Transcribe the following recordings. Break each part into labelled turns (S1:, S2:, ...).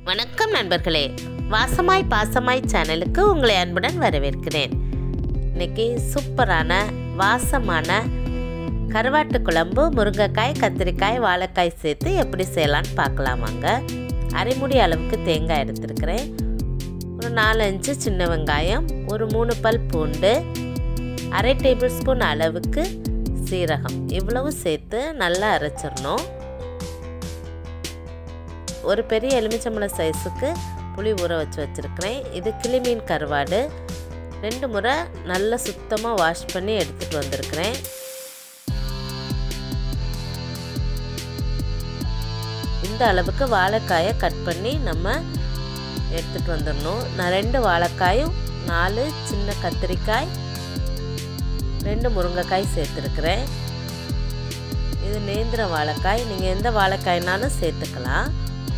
S1: வணக்கம் நண்பர்களே வாசமாய் பாசமாய் சேனலுக்கு உங்களை அன்புடன் வரவேற்கிறேன் இன்னைக்கு சூப்பரான வாசமான கருவாட்டு குழம்பு முருங்கைக்காய் கத்திரிக்காய் வாழைக்காய் சேர்த்து எப்படி செய்யலான்னு பார்க்கலாம் வாங்க அரைமுடி அளவுக்கு தேங்காய் எடுத்துருக்கிறேன் ஒரு நாலஞ்சு சின்ன வெங்காயம் ஒரு மூணு பல் பூண்டு அரை டேபிள் ஸ்பூன் அளவுக்கு சீரகம் இவ்வளவு சேர்த்து நல்லா அரைச்சிடணும் ஒரு பெரிய எலுமிச்சம்பழம் சைஸுக்கு புளி ஊற வச்சு வச்சுருக்கிறேன் இது கிளிமீன் கருவாடு ரெண்டு முறை நல்லா சுத்தமாக வாஷ் பண்ணி எடுத்துகிட்டு வந்திருக்கிறேன் இந்த அளவுக்கு வாழைக்காயை கட் பண்ணி நம்ம எடுத்துகிட்டு வந்துடணும் நான் ரெண்டு வாழைக்காயும் நாலு சின்ன கத்திரிக்காய் ரெண்டு முருங்கைக்காய் சேர்த்துருக்குறேன் இது நேந்திர வாழைக்காய் நீங்கள் எந்த வாழைக்காய்னாலும் சேர்த்துக்கலாம்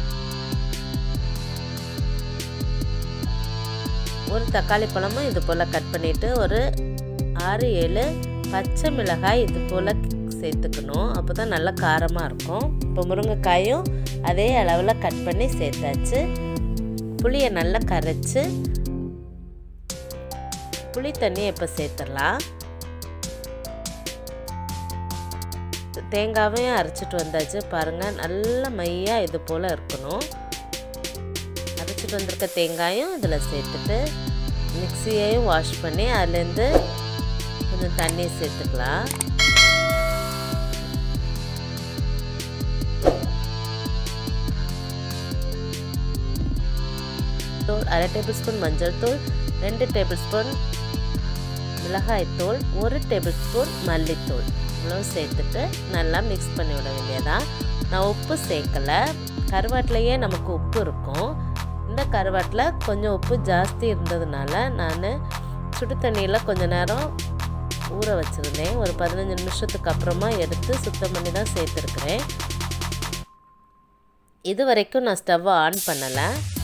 S1: ஒரு தக்காளி பழமும் இது போல் கட் பண்ணிவிட்டு ஒரு ஆறு ஏழு பச்சை மிளகாய் இது போல் சேர்த்துக்கணும் அப்போ தான் நல்லா காரமாக இருக்கும் இப்போ முருங்கைக்காயும் அதே அளவில் கட் பண்ணி சேர்த்தாச்சு புளியை நல்லா கரைச்சி புளி தண்ணியை இப்போ சேர்த்துடலாம் தேங்காவையும் அரைச்சிட்டு வந்தாச்சு பாருங்கள் நல்ல மையாக இது போல் இருக்கணும் அரைச்சிட்டு வந்திருக்க தேங்காயும் இதில் சேர்த்துட்டு மிக்சியையும் வாஷ் பண்ணி அதுலேருந்து கொஞ்சம் தண்ணி சேர்த்துக்கலாம் தூள் அரை டேபிள் ஸ்பூன் மஞ்சள் தூள் ரெண்டு டேபிள் ஸ்பூன் மிளகாய்த்தூள் ஒரு டேபிள் ஸ்பூன் மல்லித்தூள் இவ்வளோ சேர்த்துட்டு நல்லா மிக்ஸ் பண்ணி விட வேண்டியதான் நான் உப்பு சேர்க்கலை கருவாட்டிலையே நமக்கு உப்பு இருக்கும் இந்த கருவாட்டில் கொஞ்சம் உப்பு ஜாஸ்தி இருந்ததுனால நான் சுடு தண்ணியில் கொஞ்சம் நேரம் ஊற வச்சுருந்தேன் ஒரு பதினஞ்சு நிமிஷத்துக்கு அப்புறமா எடுத்து சுத்தம் பண்ணி தான் சேர்த்துருக்குறேன் இது வரைக்கும் நான் ஸ்டவ்வை ஆன் பண்ணலை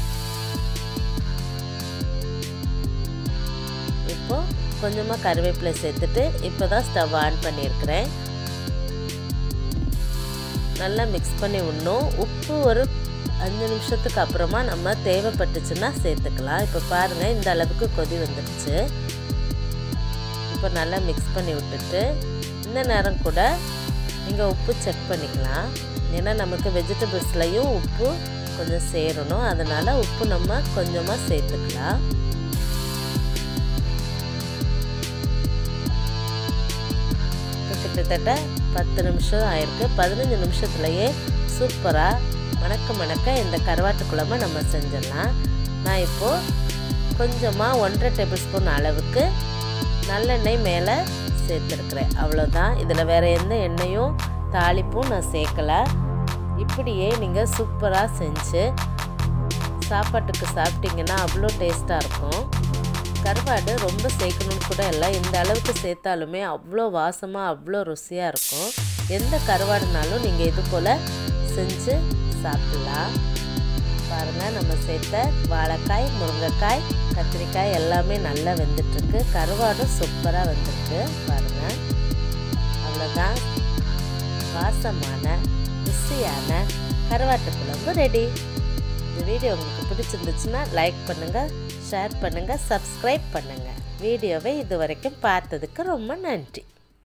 S1: இப்போ கொஞ்சமாக கருவேப்பிலை சேர்த்துட்டு இப்போ தான் ஸ்டவ் ஆன் பண்ணியிருக்கிறேன் நல்லா மிக்ஸ் பண்ணி விடணும் உப்பு ஒரு அஞ்சு நிமிஷத்துக்கு அப்புறமா நம்ம தேவைப்பட்டுச்சுன்னா சேர்த்துக்கலாம் இப்போ பாருங்கள் இந்த அளவுக்கு கொதி வந்துடுச்சு இப்போ நல்லா மிக்ஸ் பண்ணி விட்டுட்டு இந்த நேரம் கூட நீங்கள் உப்பு செக் பண்ணிக்கலாம் ஏன்னா நமக்கு வெஜிடபிள்ஸ்லையும் உப்பு கொஞ்சம் சேரணும் அதனால் உப்பு நம்ம கொஞ்சமாக சேர்த்துக்கலாம் கிட்டத்தட்ட பத்து நிமிஷம் ஆயிருக்கு பதினஞ்சு நிமிஷத்துலையே சூப்பராக மணக்க மணக்க இந்த கருவாட்டு குழம்பை நம்ம செஞ்சிடலாம் நான் இப்போது கொஞ்சமாக ஒன்றரை டேபிள் ஸ்பூன் அளவுக்கு நல்லெண்ணெய் மேலே சேர்த்துருக்குறேன் அவ்வளோதான் இதில் வேறு எந்த எண்ணெயும் தாளிப்பும் நான் சேர்க்கலை இப்படியே நீங்கள் சூப்பராக செஞ்சு சாப்பாட்டுக்கு சாப்பிட்டீங்கன்னா அவ்வளோ டேஸ்ட்டாக இருக்கும் கருவாடு ரொம்ப சேர்க்கணும்னு கூட இல்லை இந்த அளவுக்கு சேர்த்தாலுமே அவ்வளோ வாசமாக அவ்வளோ ருசியாக இருக்கும் எந்த கருவாடுனாலும் நீங்கள் இது போல் செஞ்சு சாப்பிடலாம் பாருங்கள் நம்ம சேர்த்த வாழைக்காய் முருங்கைக்காய் கத்திரிக்காய் எல்லாமே நல்லா வெந்துட்டுருக்கு கருவாடும் சூப்பராக வெந்திருக்கு பாருங்கள் அவ்வளோதான் வாசமான ருசியான கருவாட்டு குழம்பு ரெடி இந்த வீடியோ உங்களுக்கு பிடிச்சிருந்துச்சுன்னா லைக் பண்ணுங்கள் ஷேர் பண்ணுங்கள் சப்ஸ்கிரைப் பண்ணுங்கள் வீடியோவை இது வரைக்கும் பார்த்ததுக்கு ரொம்ப நன்றி